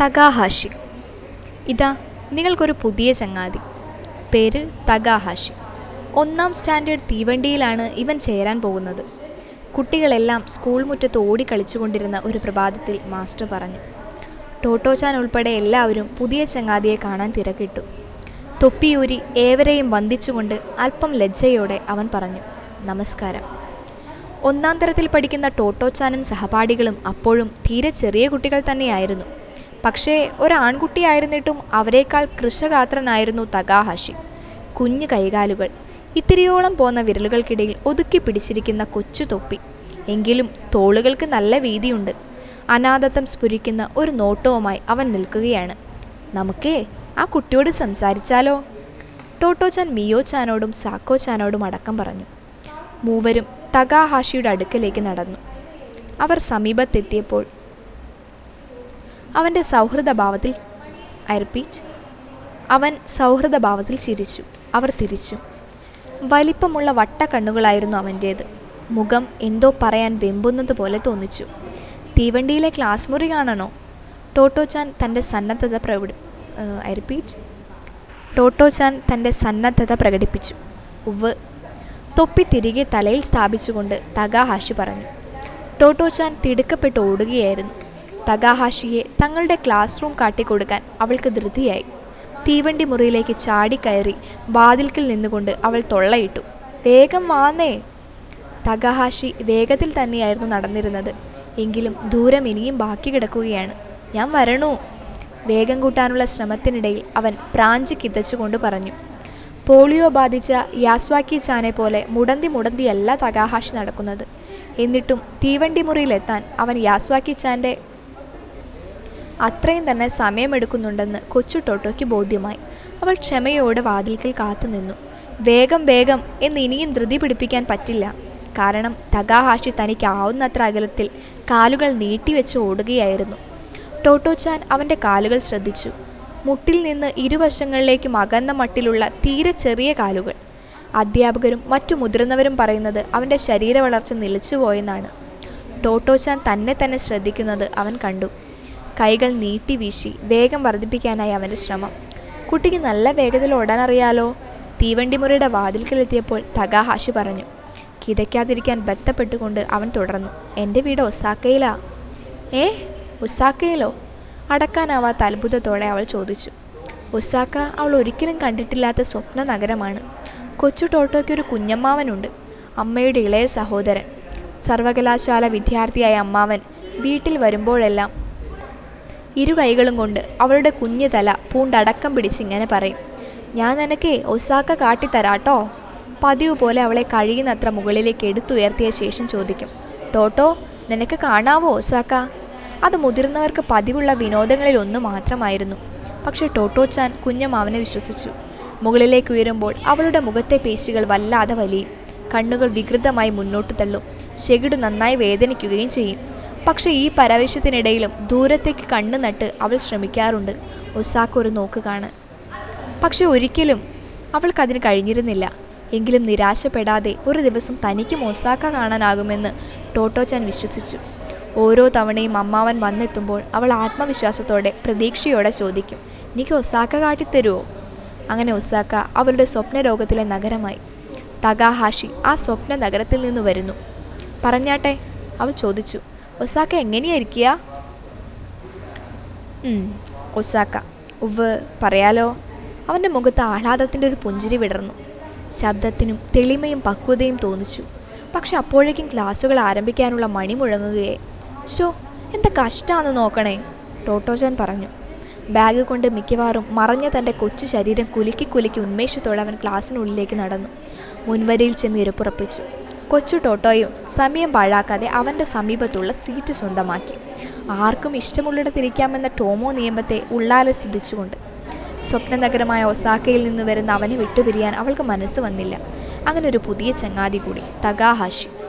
തകാഹാഷി ഇതാ നിങ്ങൾക്കൊരു പുതിയ ചങ്ങാതി പേര് തകാഹാഷി ഒന്നാം സ്റ്റാൻഡേർഡ് തീവണ്ടിയിലാണ് ഇവൻ ചേരാൻ പോകുന്നത് കുട്ടികളെല്ലാം സ്കൂൾ മുറ്റത്ത് ഓടിക്കളിച്ചുകൊണ്ടിരുന്ന ഒരു പ്രഭാതത്തിൽ മാസ്റ്റർ പറഞ്ഞു ടോട്ടോച്ചാൻ ഉൾപ്പെടെ എല്ലാവരും പുതിയ ചങ്ങാതിയെ കാണാൻ തിരക്കിട്ടു തൊപ്പിയൂരി ഏവരെയും വന്ദിച്ചുകൊണ്ട് അല്പം ലജ്ജയോടെ അവൻ പറഞ്ഞു നമസ്കാരം ഒന്നാം തരത്തിൽ പഠിക്കുന്ന ടോട്ടോച്ചാനും സഹപാഠികളും അപ്പോഴും തീരെ ചെറിയ കുട്ടികൾ തന്നെയായിരുന്നു പക്ഷേ ഒരാൺകുട്ടിയായിരുന്നിട്ടും അവരെക്കാൾ കൃഷഗാത്രനായിരുന്നു തകാഹാഷി കുഞ്ഞു കൈകാലുകൾ ഇത്തിരിയോളം പോന്ന വിരലുകൾക്കിടയിൽ ഒതുക്കി പിടിച്ചിരിക്കുന്ന കൊച്ചു തൊപ്പി എങ്കിലും തോളുകൾക്ക് നല്ല വീതിയുണ്ട് അനാഥത്വം സ്ഫുരിക്കുന്ന ഒരു നോട്ടവുമായി അവൻ നിൽക്കുകയാണ് നമുക്കേ ആ കുട്ടിയോട് സംസാരിച്ചാലോ ടോട്ടോച്ചാൻ മിയോ ചാനോടും സാക്കോ ചാനോടും അടക്കം പറഞ്ഞു മൂവരും തകാഹാഷിയുടെ അടുക്കലേക്ക് നടന്നു അവർ സമീപത്തെത്തിയപ്പോൾ അവൻ്റെ സൗഹൃദഭാവത്തിൽ ഐ റിപ്പീറ്റ് അവൻ സൗഹൃദഭാവത്തിൽ ചിരിച്ചു അവർ തിരിച്ചു വലിപ്പമുള്ള വട്ടക്കണ്ണുകളായിരുന്നു അവൻ്റേത് മുഖം എന്തോ പറയാൻ വെമ്പുന്നത് പോലെ തോന്നിച്ചു തീവണ്ടിയിലെ ക്ലാസ് മുറി കാണണോ ടോട്ടോച്ചാൻ തൻ്റെ സന്നദ്ധത പ്രകടി ഐ റിപ്പീറ്റ് ടോട്ടോച്ചാൻ തൻ്റെ സന്നദ്ധത പ്രകടിപ്പിച്ചു ഉവ് തൊപ്പി തിരികെ തലയിൽ സ്ഥാപിച്ചുകൊണ്ട് തകാഹാഷി പറഞ്ഞു ടോട്ടോച്ചാൻ തിടുക്കപ്പെട്ട് ഓടുകയായിരുന്നു തകാഹാഷിയെ തങ്ങളുടെ ക്ലാസ് റൂം കാട്ടിക്കൊടുക്കാൻ അവൾക്ക് ധൃതിയായി തീവണ്ടി മുറിയിലേക്ക് ചാടിക്കയറി വാതിൽക്കിൽ നിന്നുകൊണ്ട് അവൾ തൊള്ളയിട്ടു വേഗം വാന്നേ തകാഹാഷി വേഗത്തിൽ തന്നെയായിരുന്നു നടന്നിരുന്നത് എങ്കിലും ദൂരം ഇനിയും ബാക്കി കിടക്കുകയാണ് ഞാൻ വരണു വേഗം കൂട്ടാനുള്ള ശ്രമത്തിനിടയിൽ അവൻ പ്രാഞ്ചി കിതച്ചുകൊണ്ട് പറഞ്ഞു പോളിയോ ബാധിച്ച യാസ്വാക്കി ചാനെ പോലെ മുടന്തി മുടന്തിയല്ല തകാഹാഷി നടക്കുന്നത് എന്നിട്ടും തീവണ്ടി മുറിയിലെത്താൻ അവൻ യാസ്വാക്കി ചാൻ്റെ അത്രയും തന്നെ സമയമെടുക്കുന്നുണ്ടെന്ന് കൊച്ചു ടോട്ടോയ്ക്ക് ബോധ്യമായി അവൾ ക്ഷമയോടെ വാതിൽക്കൽ കാത്തുനിന്നു വേഗം വേഗം എന്ന് ഇനിയും ധൃതി പിടിപ്പിക്കാൻ പറ്റില്ല കാരണം തകാഹാഷി തനിക്ക് ആവുന്നത്ര അകലത്തിൽ കാലുകൾ നീട്ടിവെച്ച് ഓടുകയായിരുന്നു ടോട്ടോച്ചാൻ അവൻ്റെ കാലുകൾ ശ്രദ്ധിച്ചു മുട്ടിൽ നിന്ന് ഇരുവശങ്ങളിലേക്കും അകന്ന മട്ടിലുള്ള തീരെ ചെറിയ കാലുകൾ അധ്യാപകരും മറ്റു മുതിർന്നവരും പറയുന്നത് അവൻ്റെ ശരീര വളർച്ച നിലച്ചുപോയെന്നാണ് ടോട്ടോച്ചാൻ തന്നെ തന്നെ ശ്രദ്ധിക്കുന്നത് അവൻ കണ്ടു കൈകൾ നീട്ടി വീശി വേഗം വർദ്ധിപ്പിക്കാനായി അവൻ്റെ ശ്രമം കുട്ടിക്ക് നല്ല വേഗത്തിൽ ഓടാനറിയാലോ തീവണ്ടി മുറിയുടെ വാതിൽക്കലെത്തിയപ്പോൾ തകാഹാഷി പറഞ്ഞു കിതയ്ക്കാതിരിക്കാൻ ബന്ധപ്പെട്ടുകൊണ്ട് അവൻ തുടർന്നു എൻ്റെ വീട് ഒസാക്കയിലാ ഏ ഒസാക്കയിലോ അടക്കാനാവാത്ത അത്ഭുതത്തോടെ അവൾ ചോദിച്ചു ഒസാക്ക അവൾ ഒരിക്കലും കണ്ടിട്ടില്ലാത്ത സ്വപ്ന നഗരമാണ് കൊച്ചു ടോട്ടോയ്ക്ക് ഒരു കുഞ്ഞമ്മാവനുണ്ട് അമ്മയുടെ ഇളയ സഹോദരൻ സർവകലാശാല വിദ്യാർത്ഥിയായ അമ്മാവൻ വീട്ടിൽ വരുമ്പോഴെല്ലാം ഇരു കൈകളും കൊണ്ട് അവളുടെ കുഞ്ഞു തല പൂണ്ടടക്കം പിടിച്ചിങ്ങനെ പറയും ഞാൻ നിനക്കേ ഒസാക്ക കാട്ടിത്തരാട്ടോ പതിവ് പോലെ അവളെ കഴിയുന്നത്ര മുകളിലേക്ക് എടുത്തുയർത്തിയ ശേഷം ചോദിക്കും ടോട്ടോ നിനക്ക് കാണാവോ ഒസാക്ക അത് മുതിർന്നവർക്ക് പതിവുള്ള വിനോദങ്ങളിൽ ഒന്ന് മാത്രമായിരുന്നു പക്ഷെ ടോട്ടോ ചാൻ കുഞ്ഞമാവനെ വിശ്വസിച്ചു മുകളിലേക്ക് ഉയരുമ്പോൾ അവളുടെ മുഖത്തെ പേശികൾ വല്ലാതെ വലിയും കണ്ണുകൾ വികൃതമായി മുന്നോട്ട് തള്ളും ചെകിടു നന്നായി വേദനിക്കുകയും ചെയ്യും പക്ഷേ ഈ പരവേശത്തിനിടയിലും ദൂരത്തേക്ക് കണ്ണു നട്ട് അവൾ ശ്രമിക്കാറുണ്ട് ഒസാക്ക ഒരു നോക്ക് കാണാൻ പക്ഷെ ഒരിക്കലും അവൾക്കതിന് കഴിഞ്ഞിരുന്നില്ല എങ്കിലും നിരാശപ്പെടാതെ ഒരു ദിവസം തനിക്കും ഒസാക്ക കാണാനാകുമെന്ന് ടോട്ടോച്ചാൻ വിശ്വസിച്ചു ഓരോ തവണയും അമ്മാവൻ വന്നെത്തുമ്പോൾ അവൾ ആത്മവിശ്വാസത്തോടെ പ്രതീക്ഷയോടെ ചോദിക്കും എനിക്ക് ഒസാക്ക കാട്ടിത്തരുമോ അങ്ങനെ ഒസാക്ക അവളുടെ സ്വപ്നലോകത്തിലെ നഗരമായി തകാഹാഷി ആ സ്വപ്ന നഗരത്തിൽ നിന്ന് വരുന്നു പറഞ്ഞാട്ടെ അവൾ ചോദിച്ചു ഒസാക്ക എങ്ങനെയായിരിക്കുക ഒസാക്ക ഉവ് പറയാലോ അവൻ്റെ മുഖത്ത് ആഹ്ലാദത്തിൻ്റെ ഒരു പുഞ്ചിരി വിടർന്നു ശബ്ദത്തിനും തെളിമയും പക്വതയും തോന്നിച്ചു പക്ഷെ അപ്പോഴേക്കും ക്ലാസ്സുകൾ ആരംഭിക്കാനുള്ള മണി മുഴങ്ങുകയെ ഷോ എന്താ കഷ്ടമാണെന്ന് നോക്കണേ ടോട്ടോജാൻ പറഞ്ഞു ബാഗ് കൊണ്ട് മിക്കവാറും മറഞ്ഞ തൻ്റെ കൊച്ചു ശരീരം കുലുക്കി കുലുക്കി ഉന്മേഷത്തോടെ അവൻ ക്ലാസ്സിനുള്ളിലേക്ക് നടന്നു മുൻവരിയിൽ ചെന്ന് ഇരപ്പുറപ്പിച്ചു കൊച്ചു ടോട്ടോയും സമയം പാഴാക്കാതെ അവൻ്റെ സമീപത്തുള്ള സീറ്റ് സ്വന്തമാക്കി ആർക്കും ഇഷ്ടമുള്ളിടത്തിരിക്കാമെന്ന ടോമോ നിയമത്തെ ഉള്ളാലെ സ്തുതിച്ചുകൊണ്ട് സ്വപ്നനഗരമായ ഒസാക്കയിൽ നിന്ന് വരുന്ന അവനെ വിട്ടുപിരിയാൻ അവൾക്ക് മനസ്സ് വന്നില്ല അങ്ങനെ ഒരു പുതിയ ചങ്ങാതി കൂടി തകാഹാഷി